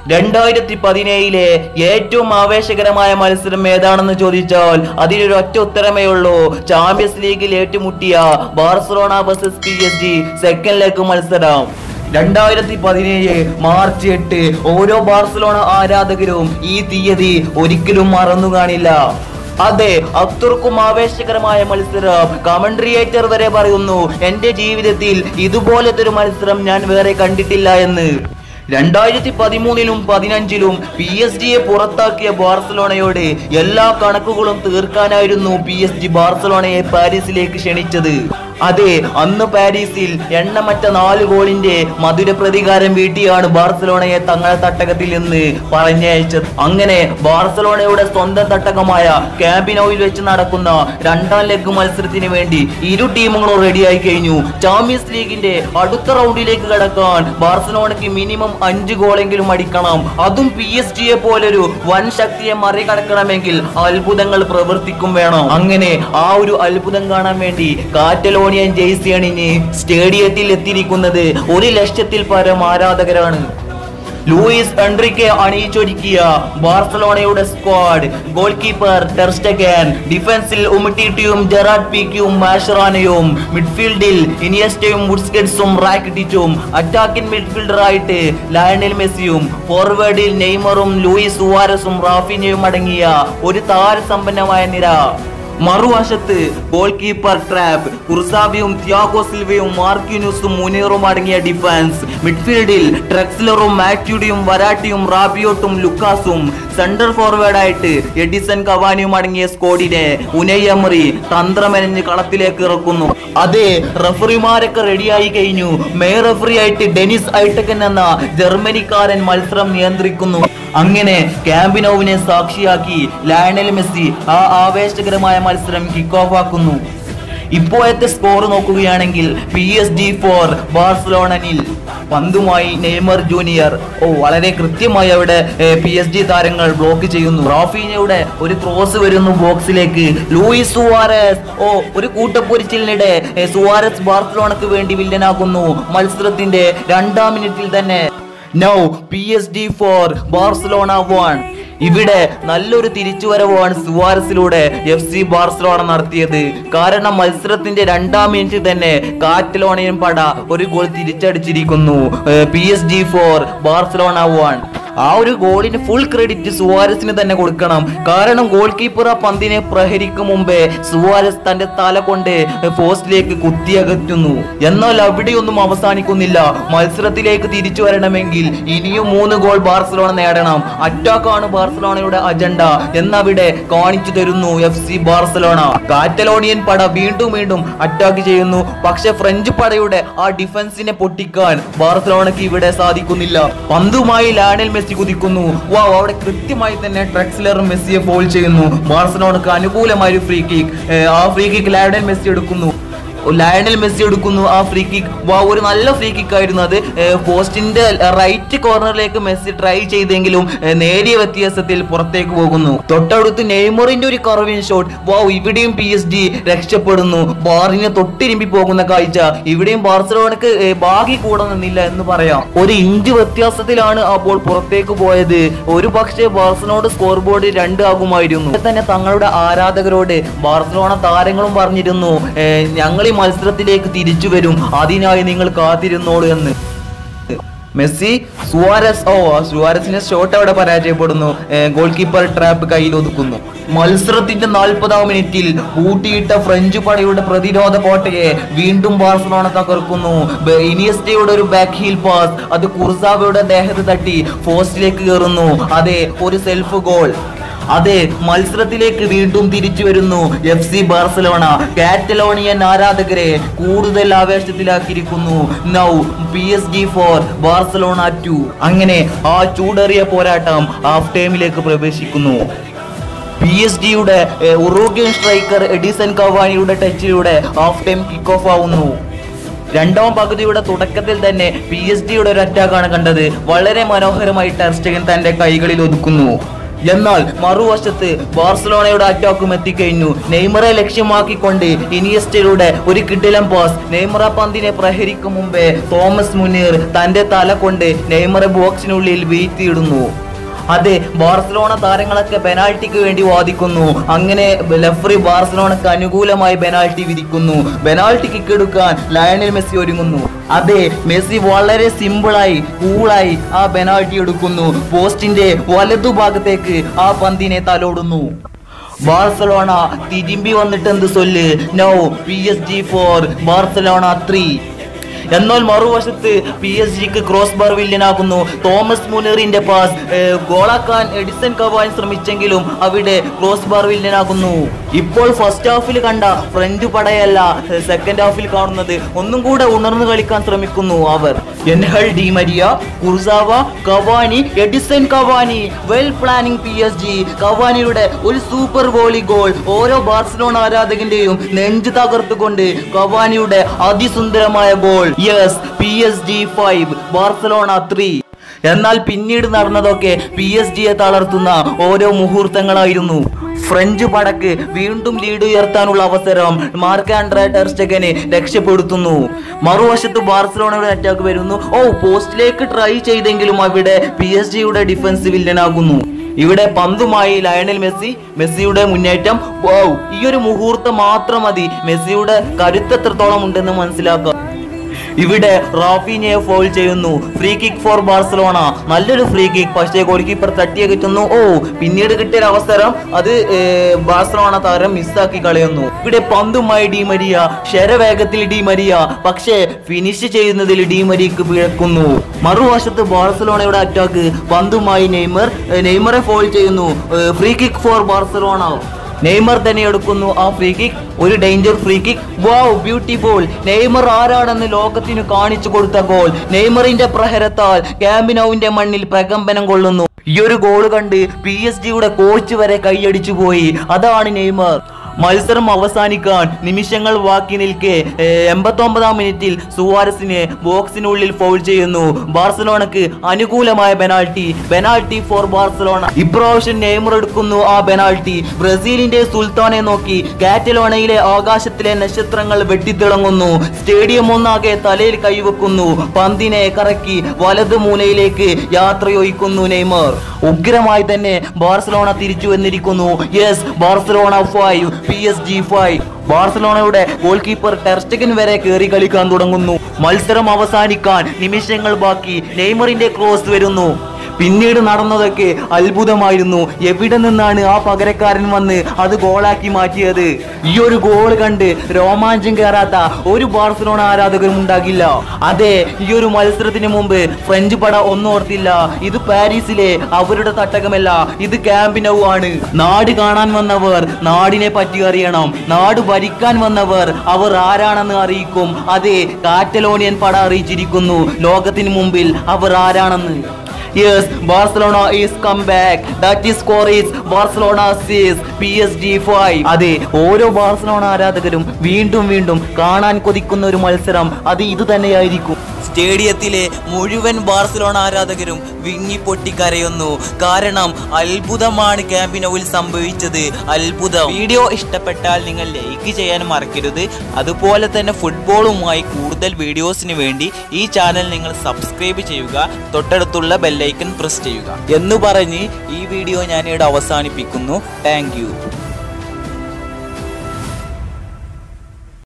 രണ്ടായിരത്തി പതിനേഴിലെ ഏറ്റവും ആവേശകരമായ മത്സരം ഏതാണെന്ന് ചോദിച്ചാൽ അതിനൊരു ഒറ്റ ഉത്തരമേ ഉള്ളൂ ചാമ്പ്യൻസ് ലീഗിൽ ഏറ്റുമുട്ടിയ Barcelona versus P S G second leg മത്സരം രണ്ടായിരത്തി പതിനേഴ് മാർച്ച് എട്ട് ഓരോ ബാർസലോണ ആരാധകരും ഈ തീയതി ഒരിക്കലും മറന്നു കാണില്ല അതെ അത്രക്കും ആവേശകരമായ മത്സരം കമൻട്രിയേറ്റർ വരെ പറയുന്നു എന്റെ ജീവിതത്തിൽ ഇതുപോലത്തെ ഒരു മത്സരം ഞാൻ വേറെ കണ്ടിട്ടില്ല എന്ന് രണ്ടായിരത്തി പതിമൂന്നിലും പതിനഞ്ചിലും പി എസ് ജിയെ പുറത്താക്കിയ ബാർസലോണയോട് എല്ലാ കണക്കുകളും തീർക്കാനായിരുന്നു പി എസ് ജി ബാർസലോണയെ പാരീസിലേക്ക് ക്ഷണിച്ചത് അതെ അന്ന് പാരീസിൽ എണ്ണമറ്റ നാല് ഗോളിന്റെ മധുര പ്രതികാരം വീട്ടിയാണ് ബാർസലോണയെ തങ്ങളുടെ തട്ടകത്തിൽ നിന്ന് പറഞ്ഞയച്ചത് അങ്ങനെ ബാർസലോണയുടെ സ്വന്തം തട്ടകമായ ക്യാമ്പിനോയിൽ വെച്ച് നടക്കുന്ന രണ്ടാം ലെഗ് മത്സരത്തിന് വേണ്ടി ഇരു ടീമുകളും റെഡിയായി കഴിഞ്ഞു ചാമ്പ്യൻസ് ലീഗിന്റെ അടുത്ത റൗണ്ടിലേക്ക് കടക്കാൻ ബാർസലോണയ്ക്ക് മിനിമം അഞ്ച് ഗോളെങ്കിലും അടിക്കണം അതും പി എസ് ജിയെ പോലൊരു വൻ ശക്തിയെ മറികടക്കണമെങ്കിൽ അത്ഭുതങ്ങൾ പ്രവർത്തിക്കും വേണം അങ്ങനെ ആ ഒരു അത്ഭുതം കാണാൻ വേണ്ടി കാറ്റലോണിയൻ ജെയ്സി അണിഞ്ഞ് സ്റ്റേഡിയത്തിൽ എത്തിയിരിക്കുന്നത് ഒരു ലക്ഷത്തിൽ പരം ആരാധകരാണ് ലൂയിസ് എൻട്രിക്കെ അണിയിച്ചൊരുക്കിയ ബാർസലോണയുടെ സ്ക്വാഡ് ഗോൾ കീപ്പർ ടെർസ്റ്റഗൻ ഡിഫൻസിൽ ഉമിട്ടിട്ടിയും ജെറാഡ് പീക്കിയും മാഷറാനയും മിഡ്ഫീൽഡിൽ ഇനിയസ്റ്റയും വുഡ്സ്കെറ്റ്സും റാക്കിറ്റിച്ചും അറ്റാക്കിംഗ് മിഡ്ഫീൽഡറായിട്ട് ലയണൽ മെസ്സിയും ഫോർവേഡിൽ നെയ്മറും ലൂയിസ് സുവാരസും റാഫിനയും അടങ്ങിയ ഒരു താരസമ്പന്നമായ നിര മറുവശത്ത് ഗോൾ കീപ്പർ ട്രാപ്പ് കുർസാബിയും ത്യാഗോ സിൽവയും മാർക്കിനുസും മുനീറും അടങ്ങിയ ഡിഫൻസ് മിഡ്ഫീൽഡിൽ ട്രെക്സ്ലറും മാറ്റ്യൂഡിയും വരാട്ടിയും റാബിയോട്ടും ലുക്കാസും സെന്റർ ഫോർവേഡായിട്ട് എഡിസൺ കവാനിയും അടങ്ങിയ സ്കോഡിനെ ഉനയമറി തന്ത്രമെനഞ്ഞ് കളത്തിലേക്ക് ഇറക്കുന്നു അതെ റഫറിമാരൊക്കെ റെഡിയായി കഴിഞ്ഞു മേ റഫറി ആയിട്ട് ഡെനിസ് ഐട്ടക്കൻ എന്ന ജർമ്മനിക്കാരൻ മത്സരം നിയന്ത്രിക്കുന്നു അങ്ങനെ ക്യാമ്പിനോവിനെ സാക്ഷിയാക്കി ലയണൽ മെസ്സി ആ ആവേശകരമായ മത്സരം കിക്ക് ഓഫ് ആക്കുന്നു ഇപ്പോഴത്തെ സ്കോർ നോക്കുകയാണെങ്കിൽ പി എസ് ജി ഫോർ ബാർസലോണനിൽ പന്തുമായി നെയ്മർ ജൂനിയർ ഓ വളരെ കൃത്യമായി അവിടെ പി എസ് ജി താരങ്ങൾ ബ്ലോക്ക് ചെയ്യുന്നു റാഫീനയുടെ ഒരു ക്രോസ് വരുന്നു ബോക്സിലേക്ക് ലൂയിസ് സുവാരസ് ഓ ഒരു കൂട്ടപ്പൊരിച്ചിലിനിടെ ഏ, സുവാരസ് ബാർസലോണക്ക് വേണ്ടി വില്ലനാകുന്നു മത്സരത്തിന്റെ രണ്ടാം മിനിറ്റിൽ തന്നെ now P S D four Barcelona one ഇവിടെ നല്ലൊരു തിരിച്ചുവരവാണ് സുവാരസിലൂടെ എഫ് സി ബാർസലോണ നടത്തിയത് കാരണം മത്സരത്തിന്റെ രണ്ടാം മിനിറ്റിൽ തന്നെ കാറ്റലോണിയൻ പട ഒരു ഗോൾ തിരിച്ചടിച്ചിരിക്കുന്നു P S D four Barcelona one ആ ഒരു ഗോളിന് ഫുൾ ക്രെഡിറ്റ് സുവാരസിന് തന്നെ കൊടുക്കണം കാരണം ഗോൾ കീപ്പർ ആ പന്തിനെ പ്രഹരിക്കും മുമ്പേ സുവാരസ് തന്റെ തല കൊണ്ട് പോസ്റ്റിലേക്ക് കുത്തിയകറ്റുന്നു എന്നാൽ അവിടെയൊന്നും അവസാനിക്കുന്നില്ല മത്സരത്തിലേക്ക് തിരിച്ചു വരണമെങ്കിൽ ഇനിയും മൂന്ന് ഗോൾ ബാർസലോണ നേടണം അറ്റാക്കാണ് ബാർസലോണയുടെ അജണ്ട എന്നവിടെ കാണിച്ചു തരുന്നു എഫ് സി ബാർസലോണ കാറ്റലോണിയൻ പട വീണ്ടും വീണ്ടും അറ്റാക്ക് ചെയ്യുന്നു പക്ഷെ ഫ്രഞ്ച് പടയുടെ ആ ഡിഫൻസിനെ പൊട്ടിക്കാൻ ബാർസലോണയ്ക്ക് ഇവിടെ സാധിക്കുന്നില്ല പന്തുമായി ലാനൽ മെസ്സി കുതിക്കുന്നു വാ അവിടെ കൃത്യമായി തന്നെ ട്രെക്സിലറും മെസ്സിയെ ഫോൾ ചെയ്യുന്നു ബാർസലോണക്ക് അനുകൂലമായ ഒരു ഫ്രീ കിക്ക് ആ ഫ്രീ കിക്ക് ലാനൽ മെസ്സി എടുക്കുന്നു ലയണൽ മെസ്സി എടുക്കുന്നു ആ ഫ്രീ കിക്ക് വാ ഒരു നല്ല ഫ്രീ കിക്ക് ആയിരുന്നു അത് ഏർ പോസ്റ്റിന്റെ റൈറ്റ് കോർണറിലേക്ക് മെസ്സി ട്രൈ ചെയ്തെങ്കിലും ഏർ നേരിയ വ്യത്യാസത്തിൽ പുറത്തേക്ക് പോകുന്നു തൊട്ടടുത്ത് നെയ്മറിന്റെ ഒരു കർവിൻ ഷോട്ട് വാ ഇവിടെയും പി എസ് ജി രക്ഷപ്പെടുന്നു ബാറിനെ തൊട്ടിരുമ്പി പോകുന്ന കാഴ്ച ഇവിടെയും ബാർസലോണക്ക് ഏർ ഭാഗ്യ കൂടെ നിന്നില്ല എന്ന് പറയാം ഒരു ഇഞ്ച് വ്യത്യാസത്തിലാണ് ആ ബോൾ പുറത്തേക്ക് പോയത് ഒരു പക്ഷേ ബാർസലോണ സ്കോർ ബോർഡ് രണ്ട് ആകുമായിരുന്നു ഇവിടെ തന്നെ തങ്ങളുടെ ആരാധകരോട് ബാർസലോണ താരങ്ങളും പറഞ്ഞിരുന്നു ഏർ ഞങ്ങൾ ഈ മത്സരത്തിലേക്ക് തിരിച്ചു വരും അതിനായി നിങ്ങൾ കാത്തിരുന്നോളൂ എന്ന് മെസ്സി സുവാരസ് ഓ ആ സുവാരസിന്റെ ഷോട്ട് അവിടെ പരാജയപ്പെടുന്നു ഗോൾ കീപ്പർ ട്രാപ്പ് കയ്യിൽ ഒതുക്കുന്നു മത്സരത്തിന്റെ നാൽപ്പതാം മിനിറ്റിൽ കൂട്ടിയിട്ട ഫ്രഞ്ച് പടയുടെ പ്രതിരോധ കോട്ടയെ വീണ്ടും ബാർസലോണ തകർക്കുന്നു ബ- ഇനിയസ്റ്റയുടെ ഒരു ബാക്ക് ഹീൽ പാസ് അത് കുർസാവയുടെ ദേഹത്ത് തട്ടി പോസ്റ്റിലേക്ക് കയറുന്നു അതെ ഒരു സെൽഫ് ഗോൾ അതെ മത്സരത്തിലേക്ക് വീണ്ടും തിരിച്ചു വരുന്നു എഫ് സി ബാർസലോണ കാറ്റലോണിയൻ ആരാധകരെ കൂടുതൽ ആവേശത്തിലാക്കിയിരിക്കുന്നു now P S G four Barcelona two അങ്ങനെ ആ ചൂടേറിയ പോരാട്ടം ഹാഫ് ടൈമിലേക്ക് പ്രവേശിക്കുന്നു പി എസ് ജിയുടെ ഉറൂഗ്യൻ സ്ട്രൈക്കർ എഡിസൺ കവാനിയുടെ ടച്ചിലൂടെ ഹാഫ് ടൈം കിക്ക് ഓഫ് ആവുന്നു രണ്ടാം പകുതിയുടെ തുടക്കത്തിൽ തന്നെ പി എസ് ഡിയുടെ ഒരു അറ്റാക്കാണ് കണ്ടത് വളരെ മനോഹരമായി ടെർസ്റ്റഗൻ തന്റെ കൈകളിൽ ഒതുക്കുന്നു എന്നാൽ മറുവശത്ത് ബാർസലോണയുടെ അറ്റാക്കും എത്തിക്കഴിഞ്ഞു നെയ്മറെ ലക്ഷ്യമാക്കിക്കൊണ്ട് ഇനിയസ്റ്റയുടെ ഒരു കിടിലം പാസ് നെയ്മറ പന്തിനെ പ്രഹരിക്കും മുമ്പേ തോമസ് മുനീർ തന്റെ തല കൊണ്ട് നെയ്മറെ ബോക്സിനുള്ളിൽ വീഴ്ത്തിയിടുന്നു അതെ ബാർസലോണ താരങ്ങളൊക്കെ പെനാൽറ്റിക്ക് വേണ്ടി വാദിക്കുന്നു അങ്ങനെ ലഫറി ബാർസലോണക്ക് അനുകൂലമായി പെനാൽറ്റി വിധിക്കുന്നു പെനാൽറ്റി കിക്ക് എടുക്കാൻ ലയണൽ മെസ്സി ഒരുങ്ങുന്നു അതെ മെസ്സി വളരെ സിമ്പിളായി കൂളായി ആ പെനാൽറ്റി എടുക്കുന്നു പോസ്റ്റിന്റെ വലതുഭാഗത്തേക്ക് ആ പന്തിനെ തലോടുന്നു ബാർസലോണ തിരുമ്പി വന്നിട്ട് എന്ത് സൊല്ല് now P S G four Barcelona three എന്നാൽ മറുവശത്ത് പി എസ് ജിക്ക് ക്രോസ് ബാർ വില്ലനാകുന്നു തോമസ് മുനീറിന്റെ പാസ് ഏഹ്, ഗോളാക്കാൻ എഡിസൺ കവാൻ ശ്രമിച്ചെങ്കിലും അവിടെ ക്രോസ് ബാർ വില്ലനാകുന്നു ഇപ്പോൾ ഫസ്റ്റ് ഹാഫിൽ കണ്ട ഫ്രഞ്ച് പടയല്ല സെക്കൻഡ് ഹാഫിൽ കാണുന്നത് ഒന്നും കൂടെ ഉണർന്നു കളിക്കാൻ ശ്രമിക്കുന്നു അവർ Angel Di Maria Kurzawa Cavani Edinson Cavani well planning P S G കവാനിയുടെ ഒരു സൂപ്പർ വോളി ഗോൾ ഓരോ ബാർസലോണ ആരാധകന്റെയും നെഞ്ച് തകർത്തുകൊണ്ട് കവാനിയുടെ അതിസുന്ദരമായ ഗോൾ yes P S G five Barcelona three എന്നാൽ പിന്നീട് നടന്നതൊക്കെ പി എസ് ജിയെ തളർത്തുന്ന ഓരോ മുഹൂർത്തങ്ങളായിരുന്നു ഫ്രഞ്ച് പടക്ക് വീണ്ടും ലീഡ് ഉയർത്താനുള്ള അവസരം മാർക്ക് ആൻഡ്രേ ടെർസ്റ്റഗനെ രക്ഷപ്പെടുത്തുന്നു മറുവശത്ത് ബാർസലോണയുടെ അറ്റാക്ക് വരുന്നു ഓ പോസ്റ്റിലേക്ക് ട്രൈ ചെയ്തെങ്കിലും അവിടെ പി എസ് ജിയുടെ ഡിഫൻസ് വില്ലനാകുന്നു ഇവിടെ പന്തുമായി ലയണൽ മെസ്സി മെസ്സിയുടെ മുന്നേറ്റം വൗ ഈ ഒരു മുഹൂർത്തം മാത്രം മതി മെസ്സിയുടെ കരുത്ത് എത്രത്തോളം ഉണ്ടെന്ന് മനസ്സിലാക്കാം ഇവിടെ റാഫീനയെ ഫോൾ ചെയ്യുന്നു ഫ്രീ കിക്ക് ഫോർ ബാർസലോണ നല്ലൊരു ഫ്രീ കിക്ക് പക്ഷേ ഗോൾ കീപ്പർ തട്ടിയെ കിട്ടുന്നു ഓ പിന്നീട് കിട്ടിയ ഒരു അവസരം അത് ഏർ, ബാർസലോണ താരം മിസ്സാക്കി കളയുന്നു ഇവിടെ പന്തുമായി ഡി മരിയ ശരവേഗത്തിൽ ഡി മരിയ പക്ഷേ ഫിനിഷ് ചെയ്യുന്നതിൽ ഡി മരിയക്ക് പിഴക്കുന്നു മറുവശത്ത് ബാർസലോണയുടെ അറ്റാക്ക് പന്തുമായി നെയ്മർ ഏർ, നെയ്മറെ ഫോൾ ചെയ്യുന്നു free kick for Barcelona Neymar തന്നെ എടുക്കുന്നു ആ ഫ്രീ കിക്ക് ഒരു danger free kick wow beautiful Neymar ആരാണെന്ന് ലോകത്തിന് കാണിച്ചു കൊടുത്ത ഗോൾ നെയ്മറിന്റെ പ്രഹരത്താൽ ക്യാമ്പിനൌവിന്റെ മണ്ണിൽ പ്രകമ്പനം കൊള്ളുന്നു ഈ ഒരു ഗോൾ കണ്ട് പി എസ് ജിയുടെ കോച്ച് വരെ കൈയടിച്ചു പോയി അതാണ് നെയ്മർ മത്സരം അവസാനിക്കാൻ നിമിഷങ്ങൾ ബാക്കി നിൽക്കെ എൺപത്തൊമ്പതാം മിനിറ്റിൽ സുവാരസിനെ ബോക്സിനുള്ളിൽ ഫൗൾ ചെയ്യുന്നു ബാർസലോണക്ക് അനുകൂലമായ പെനാൾട്ടി പെനാൾട്ടി ഫോർ ബാർസലോണ ഇപ്രാവശ്യം നെയ്മർ എടുക്കുന്നു ആ പെനാൾട്ടി ബ്രസീലിന്റെ സുൽത്താനെ നോക്കി കാറ്റലോണയിലെ ആകാശത്തിലെ നക്ഷത്രങ്ങൾ വെട്ടിത്തിളങ്ങുന്നു സ്റ്റേഡിയം ഒന്നാകെ തലയിൽ കൈവെക്കുന്നു പന്തിനെ കറക്കി വലത് മൂലയിലേക്ക് യാത്രയൊഴിക്കുന്നു നെയ്മർ ഉഗ്രമായി തന്നെ ബാർസലോണ തിരിച്ചു വന്നിരിക്കുന്നു yes Barcelona five P S G five ബാർസലോണയുടെ ഗോൾ കീപ്പർ ടെർസ്റ്റഗൻ വരെ കയറി കളിക്കാൻ തുടങ്ങുന്നു മത്സരം അവസാനിക്കാൻ നിമിഷങ്ങൾ ബാക്കി നെയ്മറിന്റെ ക്രോസ് വരുന്നു പിന്നീട് നടന്നതൊക്കെ അത്ഭുതമായിരുന്നു എവിടെ നിന്നാണ് ആ പകരക്കാരൻ വന്ന് അത് ഗോളാക്കി മാറ്റിയത് ഈ ഒരു ഗോൾ കണ്ട് രോമാഞ്ചം കയറാത്ത ഒരു ബാർസലോണ ആരാധകരും ഉണ്ടാകില്ല അതെ ഈ ഒരു മത്സരത്തിന് മുമ്പ് ഫ്രഞ്ച് പട ഒന്നും ഓർത്തില്ല ഇത് പാരീസിലെ അവരുടെ തട്ടകമല്ല ഇത് ക്യാമ്പിനൗ ആണ് നാട് കാണാൻ വന്നവർ നാടിനെ പറ്റി അറിയണം നാട് ഭരിക്കാൻ വന്നവർ അവർ ആരാണെന്ന് അറിയിക്കും അതെ കാറ്റലോണിയൻ പട അറിയിച്ചിരിക്കുന്നു ലോകത്തിന് മുമ്പിൽ അവർ ആരാണെന്ന് Yes, Barcelona is come back. That is score is Barcelona 6, PSG 5. അതെ ഓരോ ബാർസലോണ ആരാധകരും വീണ്ടും വീണ്ടും കാണാൻ കൊതിക്കുന്ന ഒരു മത്സരം അത് ഇത് തന്നെയായിരിക്കും സ്റ്റേഡിയത്തിലെ മുഴുവൻ ബാർസലോണ ആരാധകരും വിങ്ങിപ്പൊട്ടി കരയുന്നു കാരണം അത്ഭുതമാണ് ക്യാമ്പിനോവിൽ സംഭവിച്ചത് അത്ഭുതം വീഡിയോ ഇഷ്ടപ്പെട്ടാൽ നിങ്ങൾ ലൈക്ക് ചെയ്യാൻ മറക്കരുത് അതുപോലെ തന്നെ ഫുട്ബോളുമായി കൂടുതൽ വീഡിയോസിന് വേണ്ടി ഈ ചാനൽ നിങ്ങൾ സബ്സ്ക്രൈബ് ചെയ്യുക തൊട്ടടുത്തുള്ള ബെല്ലൈക്കൺ പ്രസ് ചെയ്യുക എന്ന് പറഞ്ഞ് ഈ വീഡിയോ ഞാൻ ഇവിടെ അവസാനിപ്പിക്കുന്നു താങ്ക്